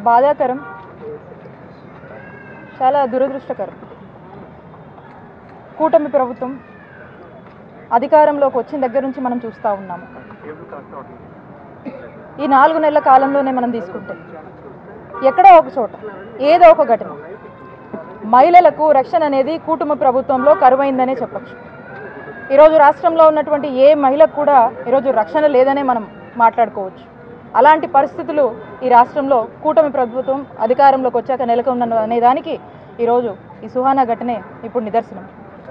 బాధాకరం చాలా దురదృష్టకరం కూటమి ప్రభుత్వం అధికారంలోకి వచ్చిన దగ్గర నుంచి మనం చూస్తూ ఉన్నాము ఈ నాలుగు నెలల కాలంలోనే మనం తీసుకుంటే ఎక్కడో ఒక చోట ఏదో ఒక ఘటన మహిళలకు రక్షణ అనేది కూటమి ప్రభుత్వంలో కరువైందనే చెప్పచ్చు ఈరోజు రాష్ట్రంలో ఉన్నటువంటి ఏ మహిళకు కూడా ఈరోజు రక్షణ లేదనే మనం మాట్లాడుకోవచ్చు అలాంటి పరిస్థితులు ఈ రాష్ట్రంలో కూటమి ప్రభుత్వం అధికారంలోకి వచ్చాక నెలకొన్న అనే దానికి ఈరోజు ఈ సుహానా ఘటనే ఇప్పుడు నిదర్శనం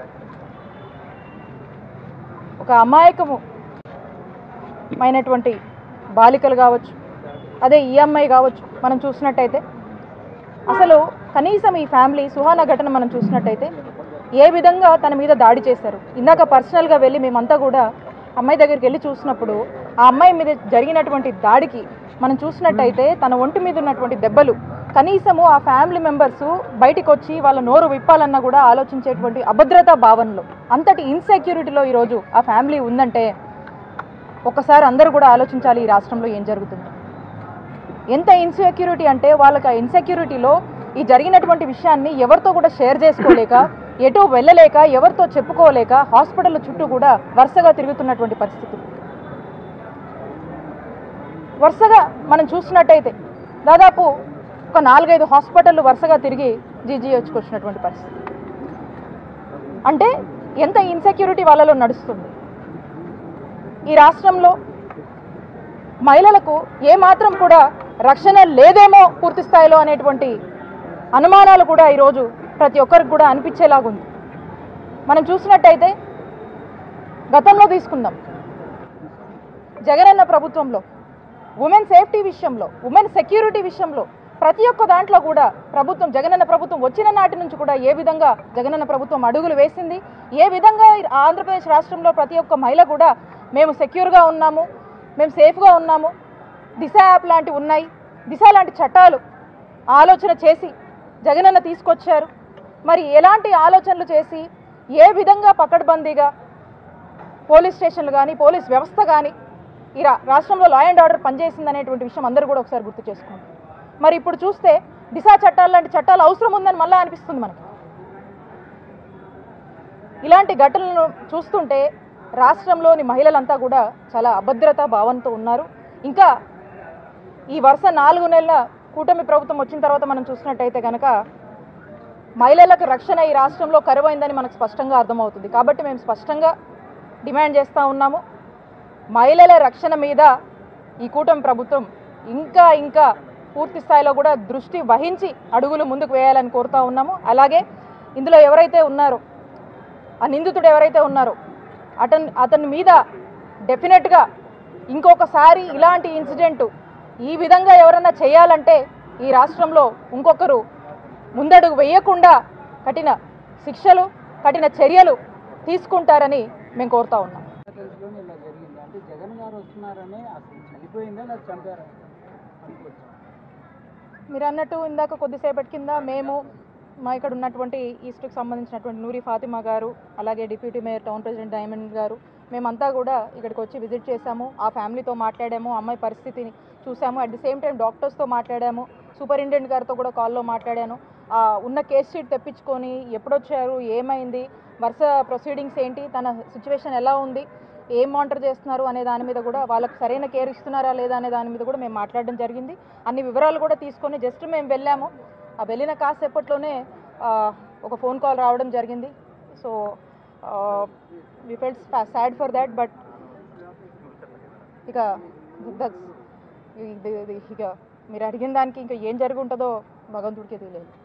ఒక అమాయకము మైనటువంటి బాలికలు కావచ్చు అదే ఈఎంఐ కావచ్చు మనం చూసినట్టయితే అసలు కనీసం ఈ ఫ్యామిలీ సుహానా ఘటన మనం చూసినట్టయితే ఏ విధంగా తన మీద దాడి చేశారు ఇందాక పర్సనల్గా వెళ్ళి మేమంతా కూడా అమ్మాయి దగ్గరికి వెళ్ళి చూసినప్పుడు ఆ అమ్మాయి మీద జరిగినటువంటి దాడికి మనం చూసినట్టయితే తన ఒంటి మీద ఉన్నటువంటి దెబ్బలు కనీసము ఆ ఫ్యామిలీ మెంబర్స్ బయటికి వచ్చి వాళ్ళ నోరు విప్పాలన్నా కూడా ఆలోచించేటువంటి అభద్రతా భావనలో అంతటి ఇన్సెక్యూరిటీలో ఈరోజు ఆ ఫ్యామిలీ ఉందంటే ఒక్కసారి అందరూ కూడా ఆలోచించాలి ఈ రాష్ట్రంలో ఏం జరుగుతుంది ఎంత ఇన్సెక్యూరిటీ అంటే వాళ్ళకి ఆ ఇన్సెక్యూరిటీలో ఈ జరిగినటువంటి విషయాన్ని ఎవరితో కూడా షేర్ చేసుకోలేక ఎటు వెళ్ళలేక ఎవరితో చెప్పుకోలేక హాస్పిటల్ చుట్టూ కూడా వరుసగా తిరుగుతున్నటువంటి పరిస్థితులు వరుసగా మనం చూసినట్టయితే దాదాపు ఒక నాలుగైదు హాస్పిటల్ వరుసగా తిరిగి జీజీహెచ్కి వచ్చినటువంటి పరిస్థితి అంటే ఎంత ఇన్సెక్యూరిటీ వాళ్ళలో నడుస్తుంది ఈ రాష్ట్రంలో మహిళలకు ఏమాత్రం కూడా రక్షణ లేదేమో పూర్తి స్థాయిలో అనేటువంటి అనుమానాలు కూడా ఈరోజు ప్రతి ఒక్కరికి కూడా అనిపించేలాగుంది మనం చూసినట్టయితే గతంలో తీసుకుందాం జగనన్న ప్రభుత్వంలో ఉమెన్ సేఫ్టీ విషయంలో ఉమెన్ సెక్యూరిటీ విషయంలో ప్రతి ఒక్క దాంట్లో కూడా ప్రభుత్వం జగనన్న ప్రభుత్వం వచ్చిన నాటి నుంచి కూడా ఏ విధంగా జగనన్న ప్రభుత్వం అడుగులు వేసింది ఏ విధంగా ఈ ఆంధ్రప్రదేశ్ రాష్ట్రంలో ప్రతి ఒక్క మహిళ కూడా మేము సెక్యూర్గా ఉన్నాము మేము సేఫ్గా ఉన్నాము దిశ యాప్ లాంటివి ఉన్నాయి దిశ లాంటి చట్టాలు ఆలోచన చేసి జగనన్న తీసుకొచ్చారు మరి ఎలాంటి ఆలోచనలు చేసి ఏ విధంగా పకడ్బందీగా పోలీస్ స్టేషన్లు కానీ పోలీస్ వ్యవస్థ కానీ ఈ రా రాష్ట్రంలో లా అండ్ ఆర్డర్ పనిచేసింది అనేటువంటి విషయం అందరూ కూడా ఒకసారి గుర్తు చేసుకోండి మరి ఇప్పుడు చూస్తే దిశా చట్టాలు లాంటి చట్టాలు అవసరం ఉందని మళ్ళీ అనిపిస్తుంది మనకి ఇలాంటి ఘటనలను చూస్తుంటే రాష్ట్రంలోని మహిళలంతా కూడా చాలా అభద్రత భావంతో ఉన్నారు ఇంకా ఈ వరుస నాలుగు నెలల కూటమి ప్రభుత్వం వచ్చిన తర్వాత మనం చూసినట్టయితే కనుక మహిళలకు రక్షణ ఈ రాష్ట్రంలో కరువైందని మనకు స్పష్టంగా అర్థమవుతుంది కాబట్టి మేము స్పష్టంగా డిమాండ్ చేస్తూ ఉన్నాము మహిళల రక్షణ మీద ఈ కూటమి ప్రభుత్వం ఇంకా ఇంకా పూర్తి స్థాయిలో కూడా దృష్టి వహించి అడుగులు ముందుకు వేయాలని కోరుతా ఉన్నాము అలాగే ఇందులో ఎవరైతే ఉన్నారో ఆ నిందితుడు ఎవరైతే ఉన్నారో అతని అతని మీద డెఫినెట్గా ఇంకొకసారి ఇలాంటి ఇన్సిడెంట్ ఈ విధంగా ఎవరన్నా చేయాలంటే ఈ రాష్ట్రంలో ఇంకొకరు ముందడుగు వేయకుండా కఠిన శిక్షలు కఠిన చర్యలు తీసుకుంటారని మేము కోరుతా ఉన్నాం తెలుసుకొని ఇలా జరిగింది అంటే జగన్ గారు వస్తున్నారని అసలు చనిపోయిందా లేదా చంపారా అనుకోవచ్చు మీరు అన్నట్టు ఇందాక కొద్దిసేపటి కింద మేము మా ఇక్కడ ఉన్నటువంటి ఈస్ట్కి సంబంధించినటువంటి నూరి ఫాతిమా గారు అలాగే deputy mayor town president Diamond గారు మేమంతా కూడా ఇక్కడికి వచ్చి విజిట్ చేశాము ఆ ఫ్యామిలీతో మాట్లాడాము అమ్మాయి పరిస్థితిని చూసాము అట్ ది సేమ్ టైం డాక్టర్స్తో మాట్లాడాము సూపరింటెండెంట్ గారితో కూడా కాల్లో మాట్లాడాను ఆ, ఉన్న కేస్ షీట్ తెప్పించుకొని ఎప్పుడొచ్చారు ఏమైంది వరుస ప్రొసీడింగ్స్ ఏంటి తన సిచ్యువేషన్ ఎలా ఉంది ఏం మానిటర్ చేస్తున్నారు అనే దాని మీద కూడా వాళ్ళకి సరైన కేర్ ఇస్తున్నారా లేదా అనే దాని మీద కూడా మేము మాట్లాడడం జరిగింది అన్ని వివరాలు కూడా తీసుకొని జస్ట్ మేము వెళ్ళాము ఆ వెళ్ళిన కాసేపట్లోనే ఆ, ఒక ఫోన్ కాల్ రావడం జరిగింది so we felt sad for that but ఇక దట్స్ ఇక మీరు అడిగిన దానికి ఇంకా ఏం జరిగి ఉంటుందో భగవంతుడికి తెలియదు